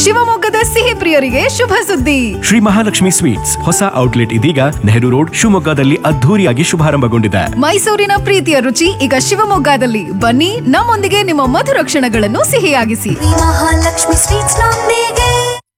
ಶಿವಮೊಗ್ಗದ ಸಿಹಿ ಪ್ರಿಯರಿಗೆ ಶುಭ ಸುದ್ದಿ ಶ್ರೀ ಮಹಾಲಕ್ಷ್ಮಿ ಸ್ವೀಟ್ಸ್ ಹೊಸ ಔಟ್ಲೆಟ್ ಇದೀಗ ನೆಹರು ರೋಡ್ ಶಿವಮೊಗ್ಗದಲ್ಲಿ ಅದ್ಧೂರಿಯಾಗಿ ಶುಭಾರಂಭಗೊಂಡಿದೆ ಮೈಸೂರಿನ ಪ್ರೀತಿಯ ರುಚಿ ಈಗ ಶಿವಮೊಗ್ಗದಲ್ಲಿ ಬನ್ನಿ ನಮ್ಮೊಂದಿಗೆ ನಿಮ್ಮ ಮಧುರ ಕ್ಷಣಗಳನ್ನು ಸಿಹಿಯಾಗಿಸಿ ಮಹಾಲಕ್ಷ್ಮಿ ಸ್ವೀಟ್ಸ್ ನೊಂದಿಗೆ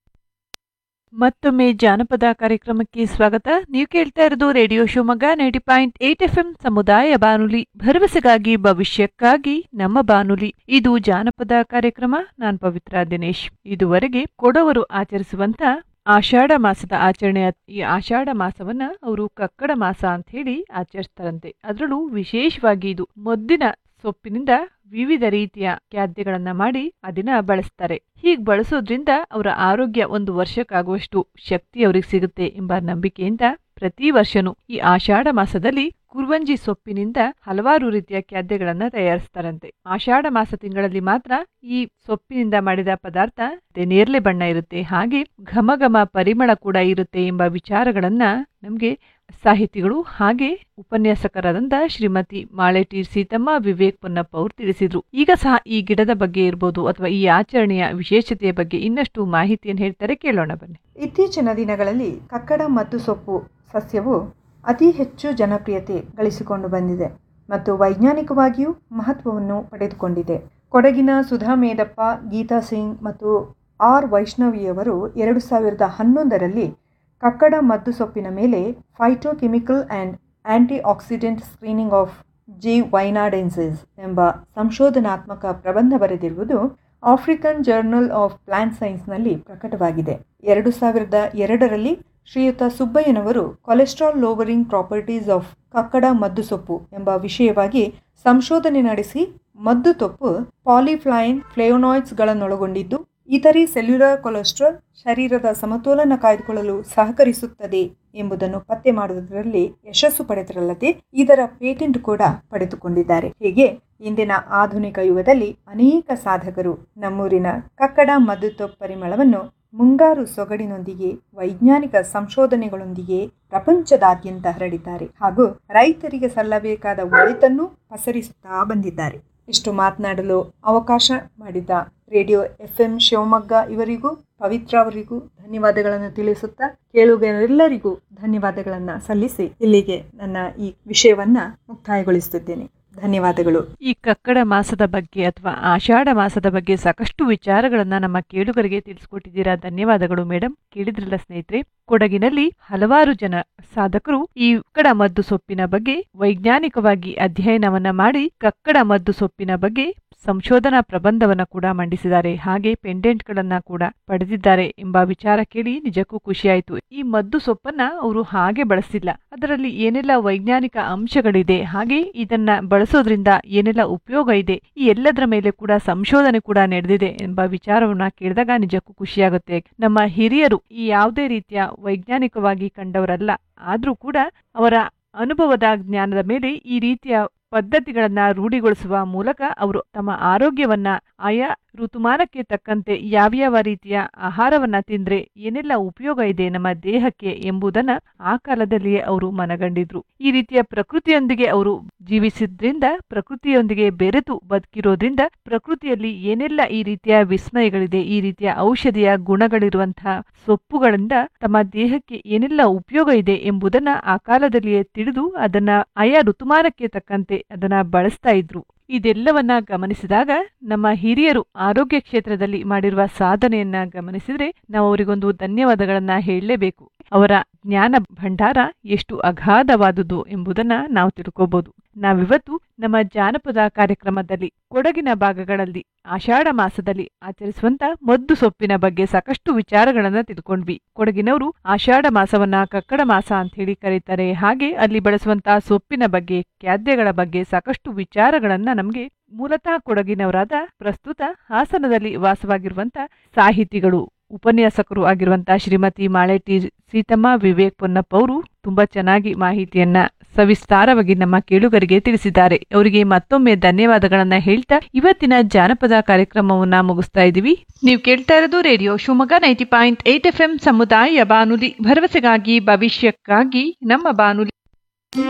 ಮತ್ತೊಮ್ಮೆ ಜಾನಪದ ಕಾರ್ಯಕ್ರಮಕ್ಕೆ ಸ್ವಾಗತ ನೀವು ಕೇಳ್ತಾ ಇರೋದು radio Shivamogga ninety point eight F M ಸಮುದಾಯ ಬಾನುಲಿ ಭರವಸೆಗಾಗಿ ಭವಿಷ್ಯಕ್ಕಾಗಿ ನಮ್ಮ ಬಾನುಲಿ ಇದು ಜಾನಪದ ಕಾರ್ಯಕ್ರಮ ನಾನ್ ಪವಿತ್ರ ದಿನೇಶ್ ಇದುವರೆಗೆ ಕೊಡವರು ಆಚರಿಸುವಂತ ಆಷಾಢ ಮಾಸದ ಆಚರಣೆ ಈ ಆಷಾಢ ಮಾಸವನ್ನ ಅವರು ಕಕ್ಕಡ ಮಾಸ ಅಂತ ಹೇಳಿ ಆಚರಿಸ್ತಾರಂತೆ ಅದರಲ್ಲೂ ವಿಶೇಷವಾಗಿ ಇದು ಮದ್ದಿನ ಸೊಪ್ಪಿನಿಂದ ವಿವಿಧ ರೀತಿಯ ಖಾದ್ಯಗಳನ್ನ ಮಾಡಿ ಅದನ್ನ ಬಳಸ್ತಾರೆ ಹೀಗ್ ಬಳಸೋದ್ರಿಂದ ಅವರ ಆರೋಗ್ಯ ಒಂದು ವರ್ಷಕ್ಕಾಗುವಷ್ಟು ಶಕ್ತಿ ಅವ್ರಿಗೆ ಸಿಗುತ್ತೆ ಎಂಬ ನಂಬಿಕೆಯಿಂದ ಪ್ರತಿ ವರ್ಷನೂ ಈ ಆಷಾಢ ಮಾಸದಲ್ಲಿ ಕುರ್ವಂಜಿ ಸೊಪ್ಪಿನಿಂದ ಹಲವಾರು ರೀತಿಯ ಖಾದ್ಯಗಳನ್ನ ತಯಾರಿಸ್ತಾರಂತೆ ಆಷಾಢ ಮಾಸ ತಿಂಗಳಲ್ಲಿ ಮಾತ್ರ ಈ ಸೊಪ್ಪಿನಿಂದ ಮಾಡಿದ ಪದಾರ್ಥ ನೇರ್ಲೆ ಬಣ್ಣ ಇರುತ್ತೆ ಹಾಗೆ ಘಮ ಘಮ ಪರಿಮಳ ಕೂಡ ಇರುತ್ತೆ ಎಂಬ ವಿಚಾರಗಳನ್ನ ನಮ್ಗೆ ಸಾಹಿತಿಗಳು ಹಾಗೆ ಉಪನ್ಯಾಸಕರಾದಂತ ಶ್ರೀಮತಿ ಮಾಳೆಟಿ ಸೀತಮ್ಮ ವಿವೇಕ್ ಪೊನ್ನಪ್ಪ ಅವರು ತಿಳಿಸಿದ್ರು ಈಗ ಸಹ ಈ ಗಿಡದ ಬಗ್ಗೆ ಇರ್ಬೋದು ಅಥವಾ ಈ ಆಚರಣೆಯ ವಿಶೇಷತೆಯ ಬಗ್ಗೆ ಇನ್ನಷ್ಟು ಮಾಹಿತಿಯನ್ನು ಹೇಳ್ತಾರೆ ಕೇಳೋಣ ಬನ್ನಿ ಇತ್ತೀಚಿನ ದಿನಗಳಲ್ಲಿ ಕಕ್ಕಡ ಮತ್ತು ಸೊಪ್ಪು ಸಸ್ಯವು ಅತಿ ಹೆಚ್ಚು ಜನಪ್ರಿಯತೆ ಗಳಿಸಿಕೊಂಡು ಬಂದಿದೆ ಮತ್ತು ವೈಜ್ಞಾನಿಕವಾಗಿಯೂ ಮಹತ್ವವನ್ನು ಪಡೆದುಕೊಂಡಿದೆ ಕೊಡಗಿನ ಸುಧಾ ಮೇದಪ್ಪ ಗೀತಾ ಸಿಂಗ್ ಮತ್ತು ಆರ್ ವೈಷ್ಣವಿಯವರು ಎರಡು ಸಾವಿರದ ಹನ್ನೊಂದರಲ್ಲಿ ಕಕ್ಕಡ ಮದ್ದು ಸೊಪ್ಪಿನ ಮೇಲೆ phytochemical and antioxidant screening of G wynadensis ಎಂಬ ಸಂಶೋಧನಾತ್ಮಕ ಪ್ರಬಂಧ ಬರೆದಿರುವುದು ಆಫ್ರಿಕನ್ ಜರ್ನಲ್ ಆಫ್ ಪ್ಲಾಂಟ್ ಸೈನ್ಸ್ನಲ್ಲಿ ಪ್ರಕಟವಾಗಿದೆ ಎರಡು ಸಾವಿರದ ಎರಡರಲ್ಲಿ ಶ್ರೀಯುತ ಸುಬ್ಬಯ್ಯನವರು ಕೊಲೆಸ್ಟ್ರಾಲ್ ಲೋವರಿಂಗ್ ಪ್ರಾಪರ್ಟೀಸ್ ಆಫ್ ಕಕ್ಕಡ ಮದ್ದು ಸೊಪ್ಪು ಎಂಬ ವಿಷಯವಾಗಿ ಸಂಶೋಧನೆ ನಡೆಸಿ ಮದ್ದು ತೊಪ್ಪು ಪಾಲಿಫ್ಲೈನ್ ಫ್ಲೇವನಾಯ್ಡ್ಸ್ಗಳನ್ನೊಳಗೊಂಡಿದ್ದು ಇತರೆ ಸೆಲ್ಯುಲರ್ ಕೊಲೆಸ್ಟ್ರಾಲ್ ಶರೀರದ ಸಮತೋಲನ ಕಾಯ್ದುಕೊಳ್ಳಲು ಸಹಕರಿಸುತ್ತದೆ ಎಂಬುದನ್ನು ಪತ್ತೆ ಮಾಡುವುದರಲ್ಲಿ ಯಶಸ್ಸು ಪಡೆದರಲ್ಲದೆ ಇದರ ಪೇಟೆಂಟ್ ಕೂಡ ಪಡೆದುಕೊಂಡಿದ್ದಾರೆ ಹೀಗೆ ಇಂದಿನ ಆಧುನಿಕ ಯುಗದಲ್ಲಿ ಅನೇಕ ಸಾಧಕರು ನಮ್ಮೂರಿನ ಕಕ್ಕಡ ಮದ್ದು ಪರಿಮಳವನ್ನು ಮುಂಗಾರು ಸೊಗಡಿನೊಂದಿಗೆ ವೈಜ್ಞಾನಿಕ ಸಂಶೋಧನೆಗಳೊಂದಿಗೆ ಪ್ರಪಂಚದಾದ್ಯಂತ ಹರಡಿದ್ದಾರೆ ಹಾಗೂ ರೈತರಿಗೆ ಸಲ್ಲಬೇಕಾದ ಒಳಿತನ್ನು ಪಸರಿಸುತ್ತಾ ಬಂದಿದ್ದಾರೆ ಇಷ್ಟು ಮಾತನಾಡಲು ಅವಕಾಶ ಮಾಡಿದ ರೇಡಿಯೋ ಎಫ್ ಎಂ ಶಿವಮೊಗ್ಗ ಇವರಿಗೂ ಪವಿತ್ರ ಅವರಿಗೂ ಧನ್ಯವಾದಗಳನ್ನು ತಿಳಿಸುತ್ತಾ ಕೇಳುಗರೆಲ್ಲರಿಗೂ ಧನ್ಯವಾದಗಳನ್ನು ಸಲ್ಲಿಸಿ ಇಲ್ಲಿಗೆ ನನ್ನ ಈ ವಿಷಯವನ್ನ ಮುಕ್ತಾಯಗೊಳಿಸುತ್ತಿದ್ದೇನೆ ಧನ್ಯವಾದಗಳು ಈ ಕಕ್ಕಡ ಮಾಸದ ಬಗ್ಗೆ ಅಥವಾ ಆಷಾಢ ಮಾಸದ ಬಗ್ಗೆ ಸಾಕಷ್ಟು ವಿಚಾರಗಳನ್ನ ನಮ್ಮ ಕೇಳುಗರಿಗೆ ತಿಳಿಸ್ಕೊಟ್ಟಿದ್ದೀರಾ ಧನ್ಯವಾದಗಳು ಮೇಡಮ್ ಕೇಳಿದ್ರಲ್ಲ ಸ್ನೇಹಿತರೆ ಕೊಡಗಿನಲ್ಲಿ ಹಲವಾರು ಜನ ಸಾಧಕರು ಈ ಕಕ್ಕಡ ಮದ್ದು ಸೊಪ್ಪಿನ ಬಗ್ಗೆ ವೈಜ್ಞಾನಿಕವಾಗಿ ಅಧ್ಯಯನವನ್ನ ಮಾಡಿ ಕಕ್ಕಡ ಮದ್ದು ಸೊಪ್ಪಿನ ಬಗ್ಗೆ ಸಂಶೋಧನಾ ಪ್ರಬಂಧವನ್ನ ಕೂಡ ಮಂಡಿಸಿದ್ದಾರೆ ಹಾಗೆ ಪೆಂಡೆಂಟ್ ಗಳನ್ನ ಕೂಡ ಪಡೆದಿದ್ದಾರೆ ಎಂಬ ವಿಚಾರ ಕೇಳಿ ನಿಜಕ್ಕೂ ಖುಷಿಯಾಯಿತು ಈ ಮದ್ದು ಸೊಪ್ಪನ್ನ ಅವರು ಹಾಗೆ ಬಳಸಿಲ್ಲ ಅದರಲ್ಲಿ ಏನೆಲ್ಲ ವೈಜ್ಞಾನಿಕ ಅಂಶಗಳಿದೆ ಹಾಗೆ ಇದನ್ನ ಬಳಸೋದ್ರಿಂದ ಏನೆಲ್ಲ ಉಪಯೋಗ ಇದೆ ಈ ಎಲ್ಲದರ ಮೇಲೆ ಕೂಡ ಸಂಶೋಧನೆ ಕೂಡ ನಡೆದಿದೆ ಎಂಬ ವಿಚಾರವನ್ನ ಕೇಳಿದಾಗ ನಿಜಕ್ಕೂ ಖುಷಿಯಾಗುತ್ತೆ ನಮ್ಮ ಹಿರಿಯರು ಈ ಯಾವುದೇ ರೀತಿಯ ವೈಜ್ಞಾನಿಕವಾಗಿ ಕಂಡವರಲ್ಲ ಆದ್ರೂ ಕೂಡ ಅವರ ಅನುಭವದ ಜ್ಞಾನದ ಮೇಲೆ ಈ ರೀತಿಯ ಪದ್ಧತಿಗಳನ್ನ ರೂಢಿಗೊಳಿಸುವ ಮೂಲಕ ಅವರು ತಮ್ಮ ಆರೋಗ್ಯವನ್ನ ಆಯಾ ಋತುಮಾನಕ್ಕೆ ತಕ್ಕಂತೆ ಯಾವ್ಯಾವ ರೀತಿಯ ಆಹಾರವನ್ನ ತಿಂದ್ರೆ ಏನೆಲ್ಲ ಉಪಯೋಗ ಇದೆ ನಮ್ಮ ದೇಹಕ್ಕೆ ಎಂಬುದನ್ನ ಆ ಕಾಲದಲ್ಲಿಯೇ ಅವರು ಮನಗಂಡಿದ್ರು ಈ ರೀತಿಯ ಪ್ರಕೃತಿಯೊಂದಿಗೆ ಅವರು ಜೀವಿಸಿದ್ರಿಂದ ಪ್ರಕೃತಿಯೊಂದಿಗೆ ಬೆರೆತು ಬದುಕಿರೋದ್ರಿಂದ ಪ್ರಕೃತಿಯಲ್ಲಿ ಏನೆಲ್ಲ ಈ ರೀತಿಯ ವಿಸ್ಮಯಗಳಿದೆ ಈ ರೀತಿಯ ಔಷಧಿಯ ಗುಣಗಳಿರುವಂತಹ ಸೊಪ್ಪುಗಳಿಂದ ತಮ್ಮ ದೇಹಕ್ಕೆ ಏನೆಲ್ಲ ಉಪಯೋಗ ಇದೆ ಎಂಬುದನ್ನ ಆ ಕಾಲದಲ್ಲಿಯೇ ತಿಳಿದು ಅದನ್ನ ಆಯಾ ಋತುಮಾನಕ್ಕೆ ತಕ್ಕಂತೆ ಅದನ್ನ ಬಳಸ್ತಾ ಇದ್ರು ಇದೆಲ್ಲವನ್ನ ಗಮನಿಸಿದಾಗ ನಮ್ಮ ಹಿರಿಯರು ಆರೋಗ್ಯ ಕ್ಷೇತ್ರದಲ್ಲಿ ಮಾಡಿರುವ ಸಾಧನೆಯನ್ನ ಗಮನಿಸಿದ್ರೆ ನಾವು ಅವರಿಗೊಂದು ಧನ್ಯವಾದಗಳನ್ನ ಹೇಳಲೇಬೇಕು ಅವರ ಜ್ಞಾನ ಭಂಡಾರ ಎಷ್ಟು ಅಗಾಧವಾದುದು ಎಂಬುದನ್ನ ನಾವು ತಿಳ್ಕೋಬಹುದು ನಾವಿವತ್ತು ನಮ್ಮ ಜಾನಪದ ಕಾರ್ಯಕ್ರಮದಲ್ಲಿ ಕೊಡಗಿನ ಭಾಗಗಳಲ್ಲಿ ಆಷಾಢ ಮಾಸದಲ್ಲಿ ಆಚರಿಸುವಂತ ಮದ್ದು ಸೊಪ್ಪಿನ ಬಗ್ಗೆ ಸಾಕಷ್ಟು ವಿಚಾರಗಳನ್ನ ತಿಳ್ಕೊಂಡ್ವಿ ಕೊಡಗಿನವರು ಆಷಾಢ ಮಾಸವನ್ನ ಕಕ್ಕಡ ಮಾಸ ಅಂತ ಹೇಳಿ ಕರೀತಾರೆ ಹಾಗೆ ಅಲ್ಲಿ ಬಳಸುವಂತಹ ಸೊಪ್ಪಿನ ಬಗ್ಗೆ ಖಾದ್ಯಗಳ ಬಗ್ಗೆ ಸಾಕಷ್ಟು ವಿಚಾರಗಳನ್ನ ನಮ್ಗೆ ಮೂಲತಃ ಕೊಡಗಿನವರಾದ ಪ್ರಸ್ತುತ ಹಾಸನದಲ್ಲಿ ವಾಸವಾಗಿರುವಂತ ಸಾಹಿತಿಗಳು ಉಪನ್ಯಾಸಕರು ಆಗಿರುವಂತಹ ಶ್ರೀಮತಿ ಮಾಳೆಟಿ ಸೀತಮ್ಮ ವಿವೇಕ್ ಪೊನ್ನಪ್ಪ ಅವರು ತುಂಬಾ ಚೆನ್ನಾಗಿ ಮಾಹಿತಿಯನ್ನ ಸವಿಸ್ತಾರವಾಗಿ ನಮ್ಮ ಕೇಳುಗರಿಗೆ ತಿಳಿಸಿದ್ದಾರೆ ಅವರಿಗೆ ಮತ್ತೊಮ್ಮೆ ಧನ್ಯವಾದಗಳನ್ನ ಹೇಳ್ತಾ ಇವತ್ತಿನ ಜಾನಪದ ಕಾರ್ಯಕ್ರಮವನ್ನ ಮುಗಿಸ್ತಾ ಇದ್ದೀವಿ ನೀವು ಕೇಳ್ತಾ ಇರೋದು radio Shivamogga ninety point eight F M ಸಮುದಾಯ ಬಾನುಲಿ ಭರವಸೆಗಾಗಿ ಭವಿಷ್ಯಕ್ಕಾಗಿ ನಮ್ಮ ಬಾನುಲಿ